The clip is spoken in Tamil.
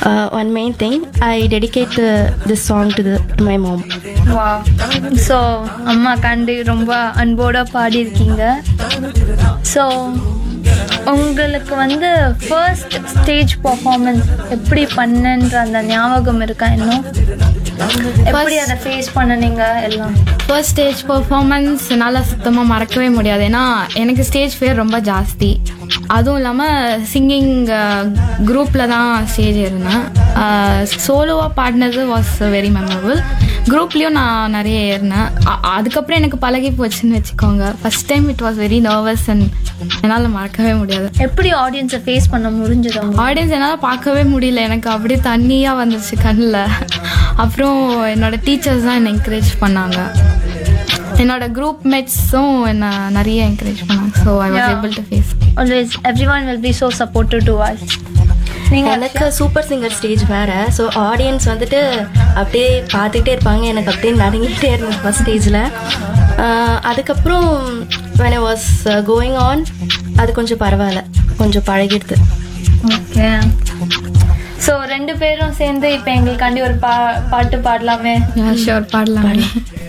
Uh, one main thing, I dedicate uh, this song to, the, to my mom. வா ஸோ அம்மா கண்டு ரொம்ப அன்போட பாடியிருக்கீங்க ஸோ உங்களுக்கு வந்து ஃபர்ஸ்ட் ஸ்டேஜ் பர்ஃபார்மன்ஸ் எப்படி பண்ணன்ற அந்த ஞாபகம் இருக்கா இன்னும் எப்படி அதை ஃபேஸ் பண்ணனீங்க எல்லாம் ஃபர்ஸ்ட் ஸ்டேஜ் பர்ஃபார்மன்ஸ் என்னால் சுத்தமாக மறக்கவே முடியாது ஏன்னா எனக்கு ஸ்டேஜ் ஃபேர் ரொம்ப ஜாஸ்தி அதுவும் இல்லாமல் சிங்கிங் குரூப்பில் தான் ஸ்டேஜ் இருந்தேன் சோலோவாக பாடினது வாஸ் வெரி மெமரபுள் குரூப்லேயும் நான் நிறைய ஏறினேன் அ- அதுக்கப்புறம் எனக்கு பழகி போச்சுன்னு வச்சுக்கோங்க first time it was very nervous and என்னால் மறக்கவே முடியாது எப்படி ஆடியன்ஸை ஃபேஸ் பண்ண முடிஞ்சது உங்களுக்கு? ஆடியன்ஸ் என்னால் பார்க்கவே முடியல எனக்கு அப்படியே தண்ணியாக வந்துருச்சு கண்ணில் அப்புறம் என்னோட டீச்சர்ஸ் தான் என்னை என்கரேஜ் பண்ணாங்க என்னோட குரூப் மேட்ஸும் என்னை நிறைய என்கரேஜ் பண்ணாங்க so I was Yeah. Able to face always every one will be so supportive to voice நீங்கள் எனக்கு சூப்பர் சிங்கர் ஸ்டேஜ் வேற ஸோ ஆடியன்ஸ் வந்துட்டு அப்படியே பார்த்துக்கிட்டே இருப்பாங்க எனக்கு அப்படியே நடுங்கிட்டே இருந்தது ஃபர்ஸ்ட் ஸ்டேஜில் அதுக்கப்புறம் when I was going on அது கொஞ்சம் பரவாயில்ல கொஞ்சம் பழகிடுது ஓகே ஸோ ரெண்டு பேரும் சேர்ந்து இப்போ எங்களுக்காண்டி ஒரு பா பாட்டு பாடலாமே ஷோர் பாடலாம்